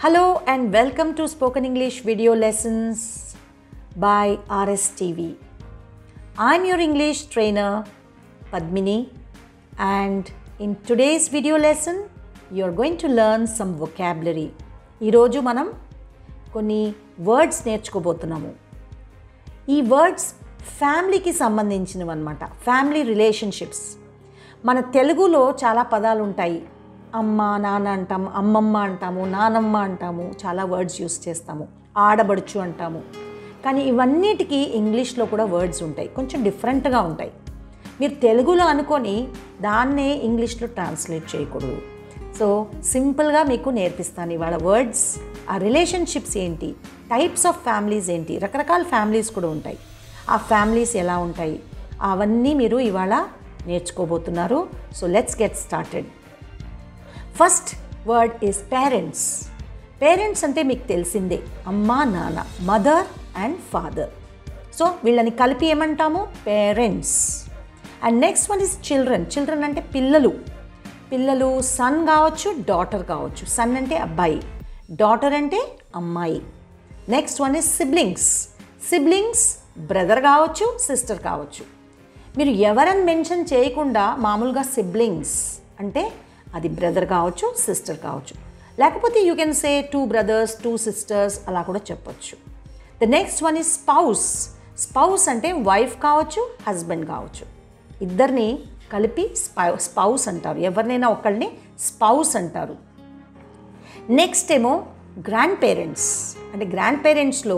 Hello and welcome to Spoken English video lessons by RSTV. I'm your English trainer Padmini and in today's video lesson you're going to learn some vocabulary. ఈరోజు మనం కొన్ని words నేర్చుకోబోతున్నాము ఈ words ఫ్యామిలీకి సంబంధించినవి అనమాట family relationships మన తెలుగులో చాలా పదాలు ఉంటాయి అమ్మ నాన్న అంటాము అమ్మమ్మ అంటాము నానమ్మ అంటాము చాలా వర్డ్స్ యూస్ చేస్తాము ఆడబడుచు అంటాము కానీ ఇవన్నిటికీ ఇంగ్లీష్లో కూడా వర్డ్స్ ఉంటాయి కొంచెం డిఫరెంట్గా ఉంటాయి మీరు తెలుగులో అనుకొని దాన్నే ఇంగ్లీష్లో ట్రాన్స్లేట్ చేయకూడదు సో సింపుల్గా మీకు నేర్పిస్తాను ఇవాళ వర్డ్స్ ఆ రిలేషన్షిప్స్ ఏంటి టైప్స్ ఆఫ్ ఫ్యామిలీస్ ఏంటి రకరకాల ఫ్యామిలీస్ కూడా ఉంటాయి ఆ ఫ్యామిలీస్ ఎలా ఉంటాయి అవన్నీ మీరు ఇవాళ నేర్చుకోబోతున్నారు so let's get started first word is parents parents అంటే మీకు తెలిసిందే అమ్మ నాన్న మదర్ అండ్ ఫాదర్ సో వీళ్ళని కలిపి ఏమంటాము parents and next one is children children అంటే పిల్లలు పిల్లలు సన్ కావచ్చు డాటర్ కావచ్చు సన్ అంటే అబ్బాయి డాటర్ అంటే అమ్మాయి next one is siblings siblings brother కావచ్చు సిస్టర్ కావచ్చు మీరు ఎవరని మెన్షన్ చేయకుండా మామూలుగా సిబ్లింగ్స్ అంటే అది బ్రదర్ కావచ్చు సిస్టర్ కావచ్చు లేకపోతే you can say two brothers two sisters అలా కూడా చెప్పొచ్చు the next one is spouse spouse అంటే వైఫ్ కావచ్చు హస్బెండ్ కావచ్చు ఇద్దరిని కలిపి స్పౌ స్పౌస్ అంటారు ఎవరినైనా ఒకళ్ళని స్పౌస్ అంటారు నెక్స్ట్ ఏమో గ్రాండ్ పేరెంట్స్ అంటే గ్రాండ్ పేరెంట్స్లో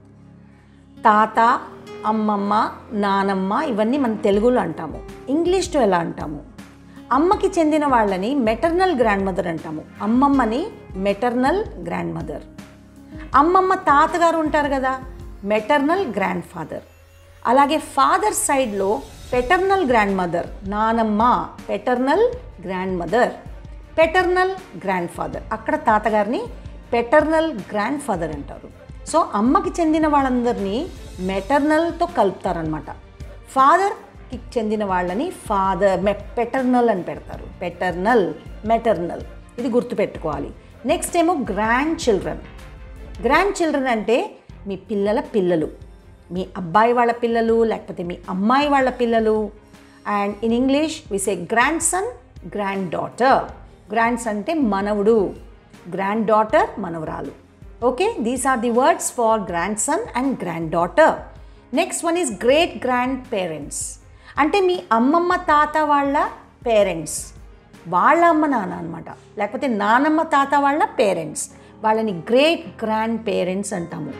తాత అమ్మమ్మ నానమ్మ ఇవన్నీ మన తెలుగులో అంటాము ఇంగ్లీష్లో ఎలా అంటాము అమ్మకి చెందిన వాళ్ళని మెటర్నల్ గ్రాండ్ మదర్ అంటాము అమ్మమ్మని మెటర్నల్ గ్రాండ్ మదర్ అమ్మమ్మ తాతగారు ఉంటారు కదా మెటర్నల్ గ్రాండ్ ఫాదర్ అలాగే ఫాదర్ సైడ్లో పెటర్నల్ గ్రాండ్ మదర్ నానమ్మ paternal grandmother paternal grandfather అక్కడ తాతగారిని పెటర్నల్ గ్రాండ్ ఫాదర్ అంటారు సో అమ్మకి చెందిన వాళ్ళందరినీ మెటర్నల్తో కలుపుతారనమాట ఫాదర్కి చెందిన వాళ్ళని ఫాదర్ మె పెటర్నల్ అని పెడతారు పెటర్నల్ మెటర్నల్ ఇది గుర్తుపెట్టుకోవాలి నెక్స్ట్ ఏమో గ్రాండ్ చిల్డ్రన్ గ్రాండ్ చిల్డ్రన్ అంటే మీ పిల్లల పిల్లలు మీ అబ్బాయి వాళ్ళ పిల్లలు లేకపోతే మీ అమ్మాయి వాళ్ళ పిల్లలు అండ్ ఇన్ ఇంగ్లీష్ విసే grandson granddaughter grands అంటే మనవుడు గ్రాండ్ డాటర్ మనవరాలు okay these are the words for grandson and granddaughter next one is great grandparents అంటే మీ అమ్మమ్మ తాత వాళ్ళ పేరెంట్స్ వాళ్ళ అమ్మ నాన్న అనమాట లేకపోతే నానమ్మ తాత వాళ్ళ పేరెంట్స్ వాళ్ళని గ్రేట్ గ్రాండ్ పేరెంట్స్ అంటాము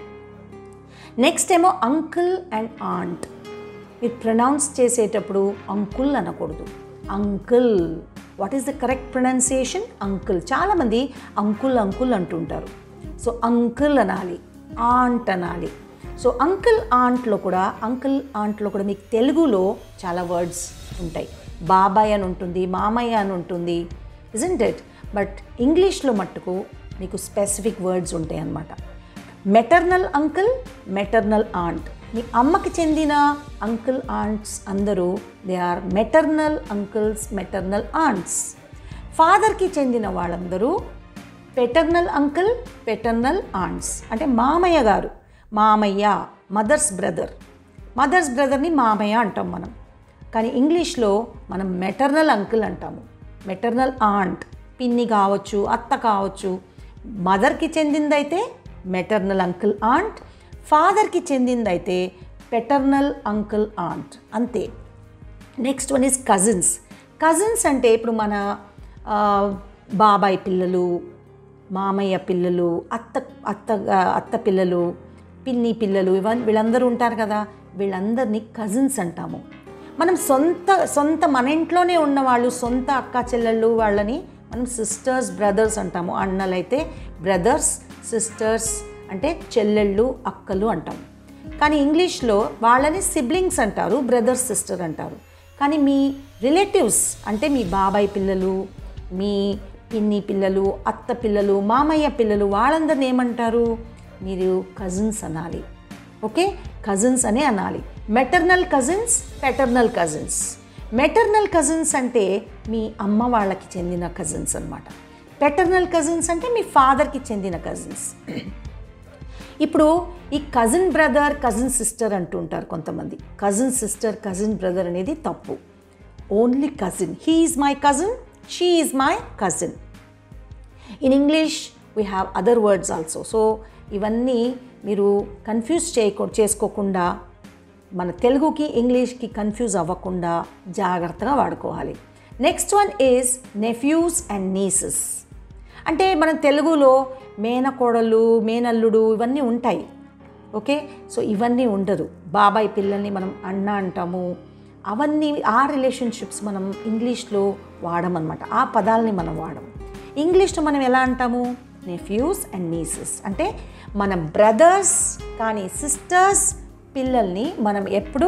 నెక్స్ట్ ఏమో అంకుల్ అండ్ ఆంట్ మీరు ప్రొనౌన్స్ చేసేటప్పుడు అంకుల్ అనకూడదు uncle what is the correct pronunciation uncle చాలామంది అంకుల్ అంకుల్ అంటుంటారు సో అంకుల్ అనాలి ఆంట్ అనాలి సో అంకుల్ ఆంట్లో కూడా అంకుల్ ఆంట్లో కూడా మీకు తెలుగులో చాలా వర్డ్స్ ఉంటాయి బాబాయ్ అని ఉంటుంది మామయ్య అని ఉంటుంది ఇజంట్ ఇట్ బట్ ఇంగ్లీష్లో మట్టుకు మీకు స్పెసిఫిక్ వర్డ్స్ ఉంటాయి అన్నమాట మెటర్నల్ అంకుల్ మెటర్నల్ ఆంట్ మీ అమ్మకి చెందిన అంకుల్ ఆంట్స్ అందరూ they are maternal uncles maternal aunts ఫాదర్కి చెందిన వాళ్ళందరూ పెటర్నల్ అంకుల్ పెటర్నల్ ఆంట్స్ అంటే మామయ్య గారు మామయ్య మదర్స్ బ్రదర్ మదర్స్ బ్రదర్ని మామయ్య అంటాం మనం కానీ ఇంగ్లీష్లో మనం మెటర్నల్ అంకుల్ అంటాము మెటర్నల్ ఆంట్ పిన్ని కావచ్చు అత్త కావచ్చు మదర్కి చెందిందైతే మెటర్నల్ అంకుల్ ఆంట్ ఫాదర్కి చెందిందైతే పెటర్నల్ అంకుల్ ఆంట్ అంతే next one is cousins cousins అంటే ఇప్పుడు మన ఆ, బాబాయ్ పిల్లలు మామయ్య పిల్లలు అత్త అత్త అత్త పిల్లలు పిన్ని పిల్లలు ఇవన్నీ వీళ్ళందరూ ఉంటారు కదా వీళ్ళందరినీ కజిన్స్ అంటాము మనం సొంత సొంత మన ఇంట్లోనే ఉన్న వాళ్ళు సొంత అక్క చెల్లెళ్ళు వాళ్ళని మనం సిస్టర్స్ బ్రదర్స్ అంటాము అన్నలైతే బ్రదర్స్ సిస్టర్స్ అంటే చెల్లెళ్ళు అక్కలు అంటాం కానీ ఇంగ్లీష్లో వాళ్ళని సిబ్లింగ్స్ అంటారు బ్రదర్ సిస్టర్ అంటారు కానీ మీ రిలేటివ్స్ అంటే మీ బాబాయ్ పిల్లలు మీ పిన్ని పిల్లలు అత్త పిల్లలు మామయ్య పిల్లలు వాళ్ళందరిని ఏమంటారు మీరు కజిన్స్ అనాలి ఓకే కజిన్స్ అనే అనాలి maternal cousins paternal cousins maternal cousins అంటే మీ అమ్మ వాళ్ళకి చెందిన కజిన్స్ అనమాట పెటర్నల్ కజిన్స్ అంటే మీ ఫాదర్కి చెందిన కజిన్స్ ఇప్పుడు ఈ కజిన్ బ్రదర్ కజిన్ సిస్టర్ అంటుంటారు కొంతమంది కజిన్ సిస్టర్ కజిన్ బ్రదర్ అనేది తప్పు only cousin he is my cousin she is my cousin in English we have other words also so ఇవన్నీ మీరు కన్ఫ్యూజ్ చేయకూ చేసుకోకుండా మన తెలుగుకి ఇంగ్లీష్కి కన్ఫ్యూజ్ అవ్వకుండా జాగ్రత్తగా వాడుకోవాలి next one is nephews and nieces అంటే మనం తెలుగులో మేనకోడలు మేనల్లుడు ఇవన్నీ ఉంటాయి ఓకే సో ఇవన్నీ ఉండదు బాబాయ్ పిల్లల్ని మనం అన్న అంటాము అవన్నీ ఆ రిలేషన్షిప్స్ మనం ఇంగ్లీష్లో వాడమన్నమాట ఆ పదాలని మనం వాడము ఇంగ్లీష్లో మనం ఎలా అంటాము నెఫ్యూస్ అండ్ నీసెస్ అంటే మన బ్రదర్స్ కానీ సిస్టర్స్ పిల్లల్ని మనం ఎప్పుడు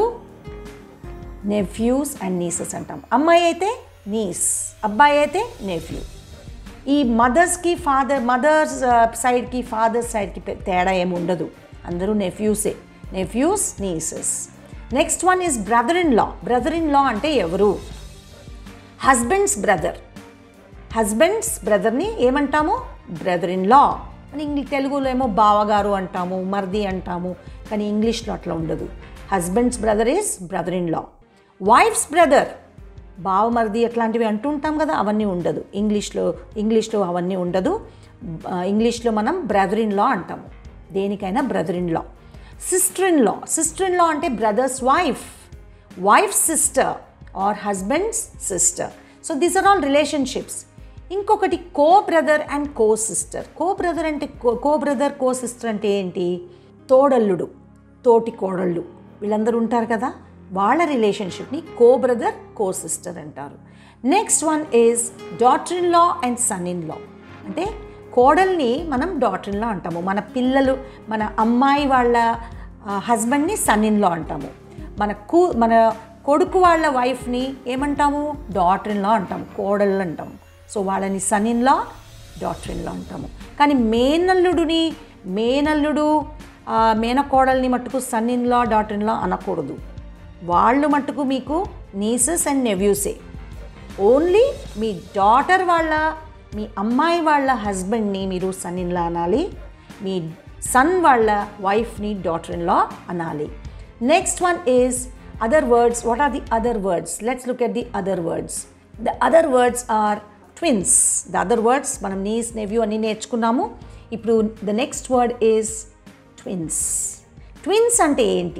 నెఫ్యూస్ అండ్ నీసెస్ అంటాం అమ్మాయి అయితే నీస్ అబ్బాయి అయితే నెఫ్యూ ఈ మదర్స్కి ఫాదర్ మదర్స్ సైడ్కి ఫాదర్ సైడ్కి తేడా ఏమి ఉండదు అందరూ నెఫ్యూసే nephews nieces next one is brother in law brother in law అంటే ఎవరు హస్బెండ్స్ బ్రదర్ హస్బెండ్స్ బ్రదర్ని ఏమంటాము బ్రదర్ ఇన్ లా అని ఇంగ్లీష్ తెలుగులో ఏమో బావగారు అంటాము మర్ది అంటాము కానీ ఇంగ్లీష్లో అట్లా ఉండదు husband's brother is brother in law wife's brother బావమరిది అట్లాంటివి అంటూ ఉంటాం కదా అవన్నీ ఉండదు ఇంగ్లీష్లో ఇంగ్లీష్లో అవన్నీ ఉండదు ఆ, ఇంగ్లీష్లో మనం బ్రదర్ ఇన్ లా అంటాము దేనికైనా brother in law sister in law sister in law అంటే brother's wife wife sister or husband's sister so these are all relationships ఇంకొకటి co brother and co sister co brother అంటే co brother co sister అంటే ఏంటి తోడల్లుడు తోటి కోడళ్ళు వీళ్ళందరూ ఉంటారు కదా వాళ్ళ రిలేషన్షిప్ని కో బ్రదర్ కో సిస్టర్ అంటారు next one is daughter in law and son in law అంటే కోడల్ని మనం డాటర్ ఇన్ లా అంటాము మన పిల్లలు మన అమ్మాయి వాళ్ళ హస్బెండ్ని సన్ ఇన్ లా అంటాము మన కూ మన కొడుకు వాళ్ళ వైఫ్ని ఏమంటాము డాటర్ ఇన్ లా అంటాము కోడళ్ళు అంటాము సో వాళ్ళని son in law daughter in law అంటాము కానీ మేనల్లుడిని మేనల్లుడు ఆ, మేనకోడల్ని మట్టుకు son in law daughter in law అనకూడదు వాళ్ళు మట్టుకు మీకు నీసెస్ అండ్ నెవ్యూసే ఓన్లీ మీ డాటర్ వాళ్ళ మీ అమ్మాయి వాళ్ళ హస్బెండ్ని మీరు సన్ ఇన్ లా అనాలి మీ సన్ వాళ్ళ వైఫ్ని డాటర్ ఇన్ లా అనాలి next one is other words what are the other words let's look at the other words the other words are twins the other words మనం niece nephew అన్నీ నేర్చుకున్నాము ఇప్పుడు the next word is twins twins అంటే ఏంటి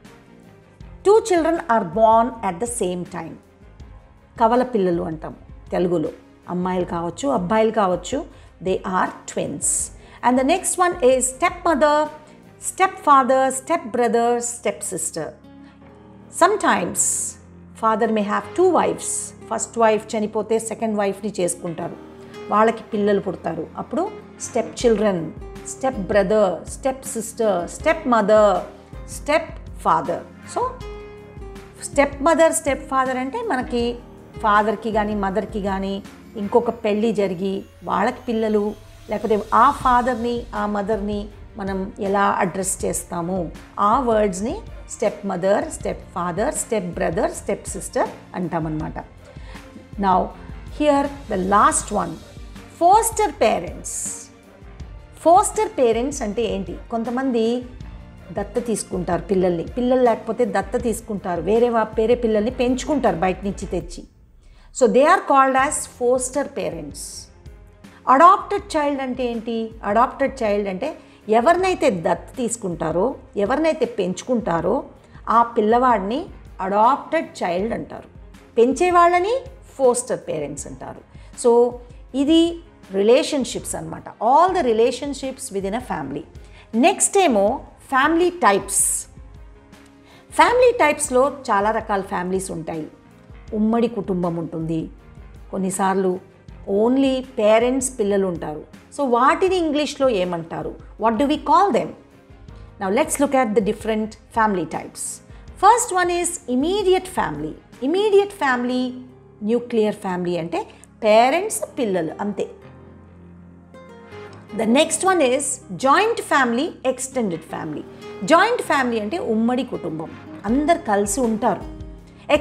two children are born at the same time కవల పిల్లలు అంటాం తెలుగులో అమ్మాయిలు కావచ్చు అబ్బాయిలు కావచ్చు they are twins and the next one is step mother step father step brother step sister sometimes father may have two wives first wife చనిపోతే second వైఫ్ని చేసుకుంటారు వాళ్ళకి పిల్లలు పుడతారు అప్పుడు step children step brother step sister step mother step father so step mother step father అంటే మనకి ఫాదర్కి కానీ మదర్కి కానీ ఇంకొక పెళ్ళి జరిగి వాళ్ళకి పిల్లలు లేకపోతే ఆ ఫాదర్ని ఆ మదర్ని మనం ఎలా అడ్రస్ చేస్తాము ఆ వర్డ్స్ని step mother step father step brother step sister అంటామన్నమాట now here the last one foster parents foster parents అంటే ఏంటి కొంతమంది దత్త తీసుకుంటారు పిల్లల్ని పిల్లలు లేకపోతే దత్త తీసుకుంటారు వేరే వా వేరే పిల్లల్ని పెంచుకుంటారు బయట నుంచి తెచ్చి so they are called as foster parents adopted child అంటే ఏంటి అడాప్టెడ్ చైల్డ్ అంటే ఎవరినైతే దత్త తీసుకుంటారో ఎవరినైతే పెంచుకుంటారో ఆ పిల్లవాడిని అడాప్టెడ్ చైల్డ్ అంటారు పెంచే వాళ్ళని ఫోస్టర్ పేరెంట్స్ అంటారు సో ఇది రిలేషన్షిప్స్ అనమాట all the relationships with in a family next ఏమో ఫ్యామిలీ టైప్స్ ఫ్యామిలీ టైప్స్లో చాలా రకాల ఫ్యామిలీస్ ఉంటాయి ఉమ్మడి కుటుంబం ఉంటుంది కొన్నిసార్లు ఓన్లీ పేరెంట్స్ పిల్లలు ఉంటారు సో వాటిని ఇంగ్లీష్లో ఏమంటారు what do we call them now let's look at the different family types first one is immediate family immediate family nuclear family అంటే పేరెంట్స్ పిల్లలు అంతే the next one is joint family extended family joint family అంటే ఉమ్మడి కుటుంబం అందరు కలిసి ఉంటారు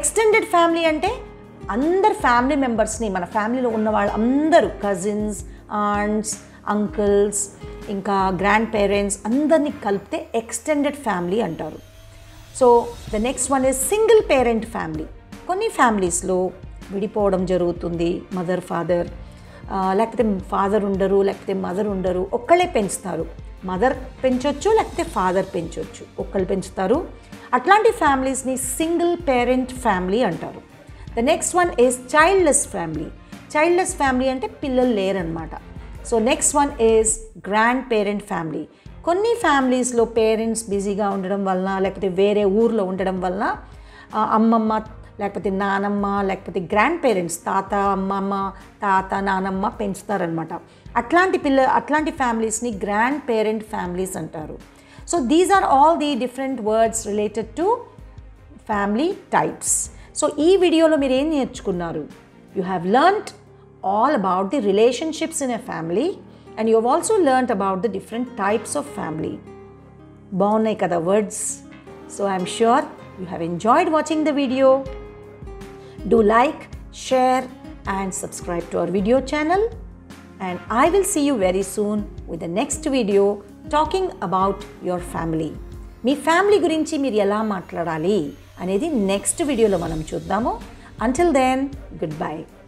extended family అంటే అందరు ఫ్యామిలీ మెంబర్స్ని మన ఫ్యామిలీలో ఉన్న వాళ్ళు అందరూ కజిన్స్ ఆంట్స్ అంకుల్స్ ఇంకా గ్రాండ్ పేరెంట్స్ అందరినీ కలిపితే ఎక్స్టెండెడ్ ఫ్యామిలీ అంటారు so the next one is single parent family కొన్ని ఫ్యామిలీస్లో విడిపోవడం జరుగుతుంది మదర్ ఫాదర్ లేకపోతే ఫాదర్ ఉండరు లేకపోతే మదర్ ఉండరు ఒక్కళ్ళే పెంచుతారు మదర్ పెంచొచ్చు లేకపోతే ఫాదర్ పెంచొచ్చు ఒక్కళ్ళు పెంచుతారు అట్లాంటి ఫ్యామిలీస్ని సింగిల్ పేరెంట్ ఫ్యామిలీ అంటారు the next one is childless family childless family అంటే పిల్లలు లేరనమాట so next one is grand parent family కొన్ని ఫ్యామిలీస్లో పేరెంట్స్ బిజీగా ఉండడం వలన లేకపోతే వేరే ఊర్లో ఉండడం వలన ఆ, అమ్మమ్మ లేకపోతే నానమ్మ లేకపోతే గ్రాండ్ పేరెంట్స్ తాత అమ్మమ్మ తాత నానమ్మ పెంచుతారనమాట అట్లాంటి పిల్ల అట్లాంటి ఫ్యామిలీస్ని గ్రాండ్ పేరెంట్ ఫ్యామిలీస్ అంటారు so these are all the different words related to family types so ఈ వీడియోలో మీరు ఏం నేర్చుకున్నారు you have learned all about the relationships in a family and you have also learned about the different types of family బాగున్నాయి కదా words so I'm sure you have enjoyed watching the video do like share and subscribe to our video channel and i will see you very soon with the next video talking about your family మీ family గురించి మీరు ఎలా మాట్లాడాలి అనేది next వీడియోలో మనం చూద్దాము until then good bye